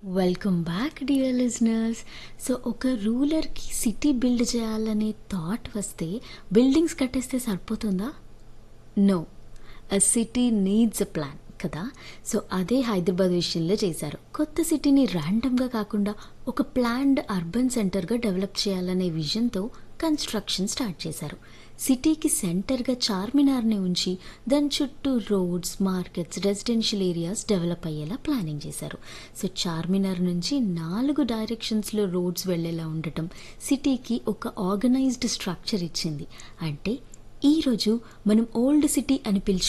welcome back dear listeners so ఒక రూలర్కి city build చేయాలనే థాట్ వస్తే బిల్డింగ్స్ కట్టేస్తే సరిపోతుందా no a city needs a plan కదా సో అదే హైదరాబాద్ విషయంలో చేశారు కొత్త సిటీని ర్యాండమ్గా కాకుండా ఒక ప్లాన్డ్ అర్బన్ సెంటర్గా డెవలప్ చేయాలనే విజన్తో కన్స్ట్రక్షన్ స్టార్ట్ చేశారు సిటీకి సెంటర్గా చార్మినార్ని ఉంచి దాని చుట్టూ roads markets residential areas develop అయ్యేలా ప్లానింగ్ చేశారు సో చార్మినార్ నుంచి నాలుగు డైరెక్షన్స్లో రోడ్స్ వెళ్ళేలా ఉండటం సిటీకి ఒక ఆర్గనైజ్డ్ స్ట్రక్చర్ ఇచ్చింది అంటే ఈరోజు మనం ఓల్డ్ సిటీ అని పిలుచు